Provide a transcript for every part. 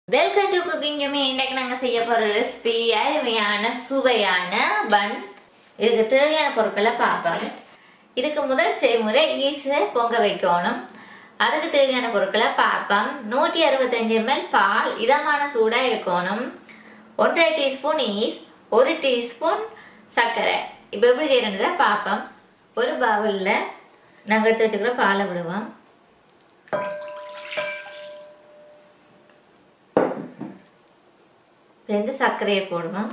welcome to cooking ஜமி இன்னைக்கு நாங்க செய்ய போற ரெசிபி அருமையான சுவையான பன் இதுக்கு தேவையான பொருட்களை பார்ப்போம் இதுக்கு முதல் செய்முறை ஈஸை பொங்க வைக்கணும் அதுக்கு தேவையான பொருட்களை பார்ப்போம் நூற்றி அறுபத்தஞ்சு எம்எல் பால் இதமான சூடா இருக்கணும் ஒன்றரை டீஸ்பூன் ஈஸ் ஒரு டீஸ்பூன் சர்க்கரை இப்போ எப்படி செய்யறதுல பார்ப்போம் ஒரு பவுலில் நாங்கள் எடுத்து வச்சுக்கிற பாலை விடுவோம் ரெண்டு சர்க்கரையை போடுவோம்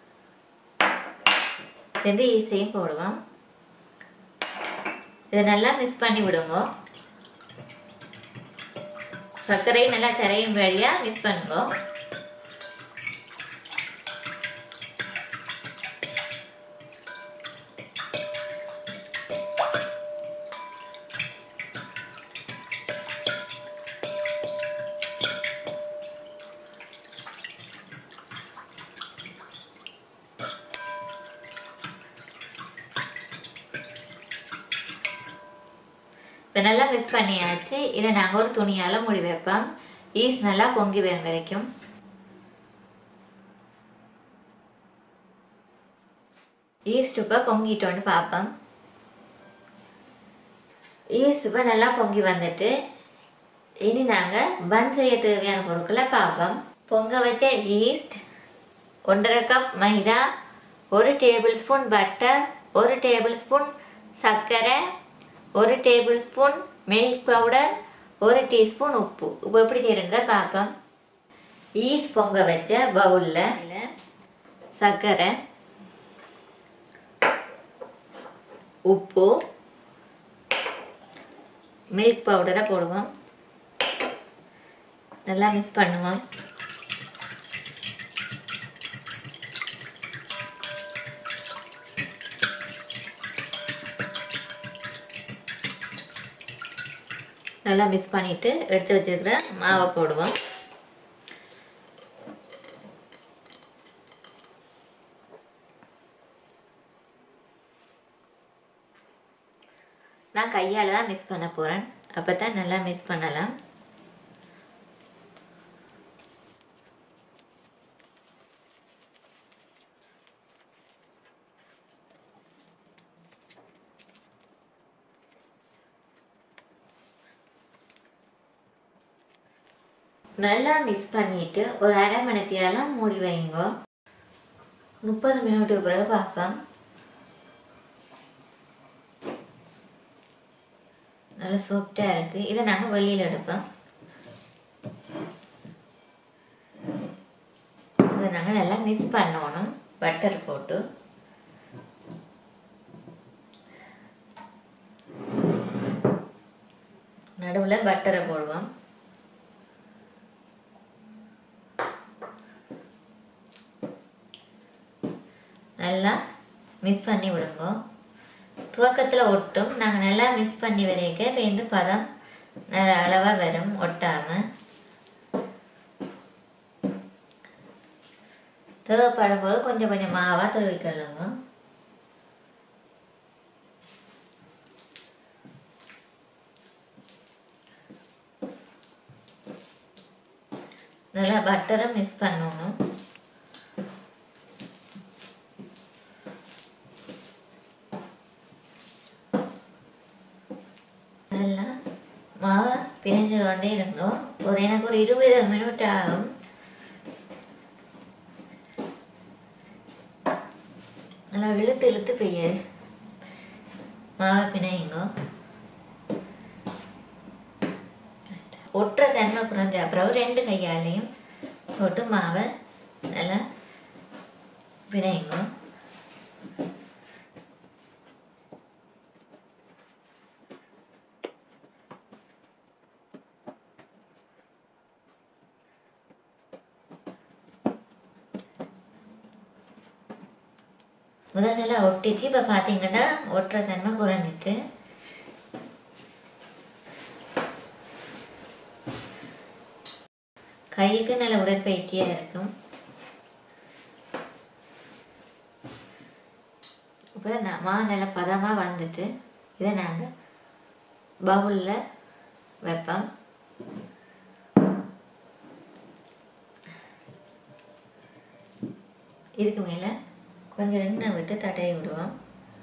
ரெண்டு ஈஸையும் போடுவோம் இதை நல்லா மிக்ஸ் பண்ணி விடுங்க சர்க்கரையும் நல்லா கரையும் வழியாக மிக்ஸ் பண்ணுங்க இப்போ நல்லா மிக்ஸ் பண்ணியாச்சு இதை நாங்கள் ஒரு துணியால் மூடி வைப்போம் ஈஸ் நல்லா பொங்கி வரும் வரைக்கும் ஈஸ்ட் இப்போ பொங்கிட்டோன்னு பார்ப்போம் ஈஸ்ட் இப்போ நல்லா பொங்கி வந்துட்டு இனி நாங்கள் பன் செய்ய தேவையான பொருட்களை பார்ப்போம் பொங்க வச்ச ஈஸ்ட் ஒன்றரை கப் மைதா ஒரு டேபிள் ஸ்பூன் பட்டர் ஒரு டேபிள் ஸ்பூன் சர்க்கரை ஒரு டேபிள் ஸ்பூன் மில்க் பவுடர் ஒரு டீஸ்பூன் உப்பு உப்பு எப்படி செய்யறதா பார்ப்போம் ஈஸ் பொங்க வச்ச பவுலில் சர்க்கரை உப்பு மில்க் பவுடரை போடுவோம் நல்லா மிக்ஸ் பண்ணுவோம் நல்லா மிக்ஸ் பண்ணிட்டு எடுத்து வச்சிருக்கிற மாவை போடுவோம் நான் கையால் தான் மிக்ஸ் பண்ண போகிறேன் அப்போ தான் நல்லா மிக்ஸ் பண்ணலாம் நல்லா மிக்ஸ் பண்ணிட்டு ஒரு அரை மணித்தியாலம் மூடி வைங்க முப்பது மினிட்டுக்கு பிறகு பார்ப்போம் நல்லா சாஃப்டாக இருக்குது இதை நாங்கள் வெளியில் எடுப்போம் இதை நாங்கள் நல்லா மிக்ஸ் பண்ணணும் பட்டர் போட்டு நடுவில் பட்டரை போடுவோம் நல்லா மிக்ஸ் பண்ணி விடுங்க துவக்கத்தில் ஒட்டும் நாங்கள் நல்லா மிக்ஸ் பண்ணி வரைக்க பேருந்து பதம் நல்ல அளவாக வரும் ஒட்டாமல் தேவைப்படும் போது கொஞ்சம் கொஞ்சம் மாவாக துவைக்கலுங்க நல்லா பட்டரை மிக்ஸ் பண்ணணும் நல்லா மாவை பிணைஞ்சு கொண்டே இருந்தோம் ஒரு எனக்கு ஒரு இருபது மினிட் ஆகும் நல்லா இழுத்து இழுத்து பெய்ய மாவை பிணையுங்க ஒட்டுற தன்மை குறைஞ்ச அப்புறம் ரெண்டு கையாலையும் போட்டு மாவை நல்லா பிணையுங்க முதல் நல்லா ஒட்டிச்சு இப்போ பார்த்தீங்கன்னா ஒட்டுற தன்மை குறைஞ்சிட்டு கைக்கு நல்ல உடற்பயிற்சியாக இருக்கும் இப்போ மா நல்ல பதமாக வந்துட்டு இதை நாங்கள் பவுலில் வைப்போம் இதுக்கு மேலே கொஞ்சம் எண்ணெய் விட்டு தடவி விடுவோம்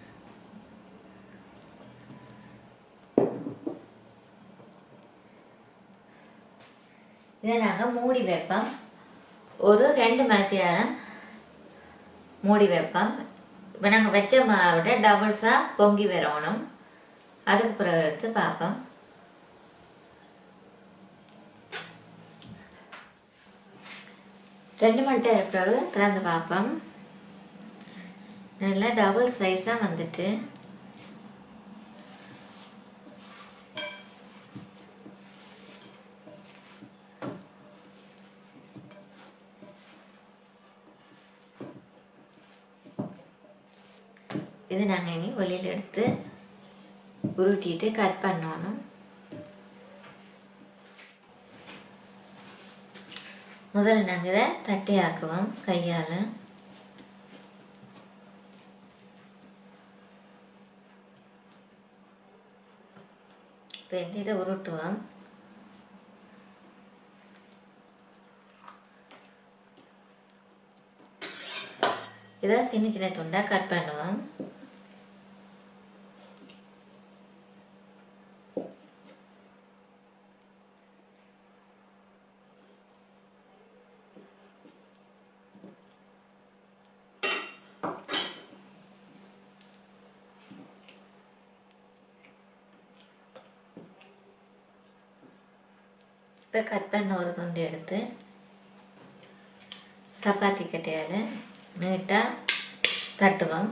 இதை நாங்கள் மூடி வைப்போம் ஒரு ரெண்டு மணி நேரம் மூடி வைப்போம் இப்போ நாங்கள் வச்ச மாவோட டபுள்ஸாக பொங்கி வரணும் அதுக்கு பிறகு எடுத்து பார்ப்போம் ரெண்டு மணி நேரம் பிறகு திறந்து பார்ப்போம் நல்லா டபுள் சைஸாக வந்துட்டு இது நாங்கள் இனி வெளியில் எடுத்து உருட்டிட்டு கட் பண்ணணும் முதல்ல நாங்கள் இதை தட்டி ஆக்குவோம் கையால் இப்போ வந்து இதை உருட்டுவோம் இதை சின்ன சின்ன துண்டாக கட் பண்ணுவோம் இப்போ கட் பண்ண ஒரு துண்டு எடுத்து சப்பாத்தி கட்டையால் நீட்டாக தட்டுவோம்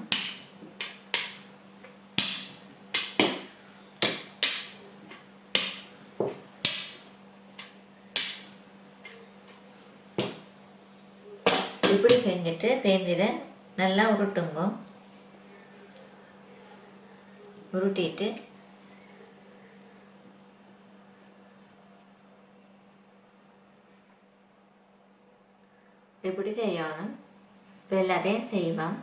இப்படி செஞ்சுட்டு பேந்திர நல்லா உருட்டுங்க உருட்டிட்டு இப்படி செய்யணும் இப்போ எல்லாத்தையும் செய்வோம்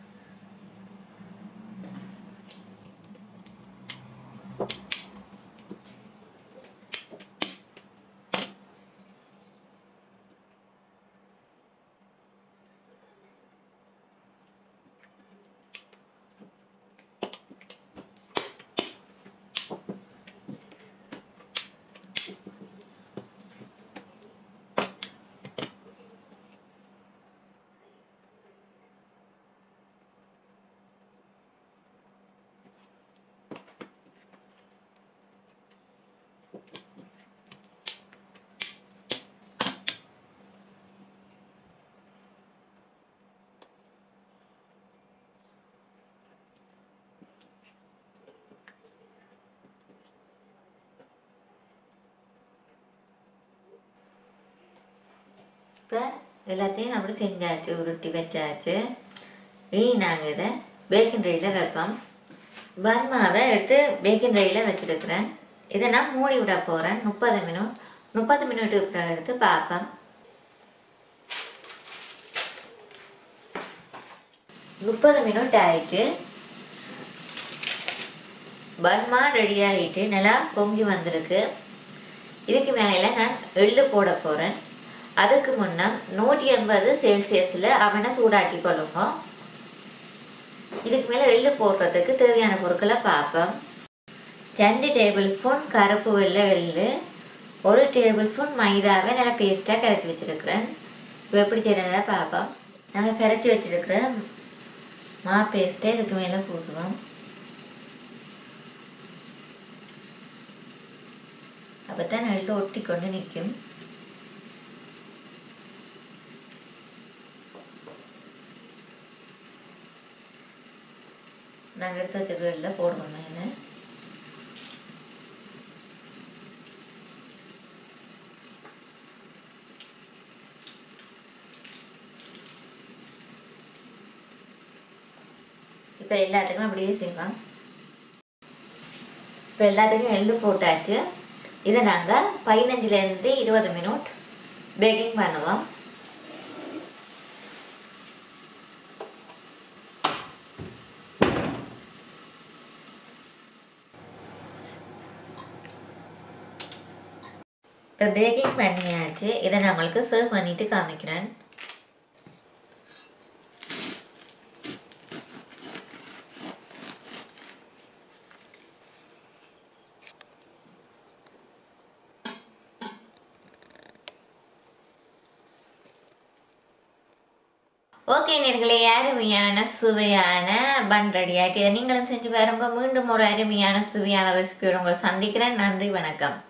இப்போ எல்லாத்தையும் அப்படி செஞ்சாச்சு உருட்டி வச்சாச்சு இனி நாங்கள் இதை பேக்கிங் ட்ரையில் வைப்போம் பன் மாவை எடுத்து பேக்கிங் ட்ரையில் வச்சுருக்கிறேன் இதை நான் மூடி விட போகிறேன் முப்பது மினிட் முப்பது மினிட்டுக்கு அப்புறம் எடுத்து பார்ப்பேன் முப்பது மினிட் ஆயிட்டு பன்மா ரெடி ஆகிட்டு நல்லா பொங்கி வந்திருக்கு இதுக்கு மேலே நான் எள்ளு போட போகிறேன் அதுக்கு முன்ன நூற்றி எண்பது செல்சியஸில் அவனை சூடாக்கி கொள்ளுங்க இதுக்கு மேலே எள்ளு போடுறதுக்கு தேவையான பொருட்களை பார்ப்போம் ரெண்டு டேபிள் ஸ்பூன் கருப்பு வெள்ளை எள்ளு ஒரு டேபிள் ஸ்பூன் மைதாவை நல்லா பேஸ்ட்டாக கரைச்சி வச்சுருக்கிறேன் இப்போ எப்படி செய்யறதா பார்ப்போம் நாங்கள் கரைச்சி வச்சுருக்கிற மா பேஸ்ட்டை இதுக்கு மேலே பூசுவோம் அப்போ தான் எள்ளு ஒட்டி கொண்டு நிற்கும் நாங்கள் எடுத்து வச்ச எள்ள போடுவோம் மேலே இப்போ எல்லாத்துக்கும் அப்படியே செய்வோம் இப்போ எல்லாத்துக்கும் எள்ளு போட்டாச்சு இதை நாங்கள் பதினஞ்சுலேருந்து இருபது மினிட் பேக்கிங் பண்ணுவோம் இப்போ பேக்கிங் பண்ணியாச்சு இதை நான் உங்களுக்கு சர்வ் பண்ணிட்டு காமிக்கிறேன் ஓகே நேர்களே அருமையான சுவையான பன் ரெடி ஆகிட்டு இதை நீங்களும் செஞ்சு பாருங்க மீண்டும் ஒரு அருமையான சுவையான ரெசிபியோட உங்களை சந்திக்கிறேன் நன்றி வணக்கம்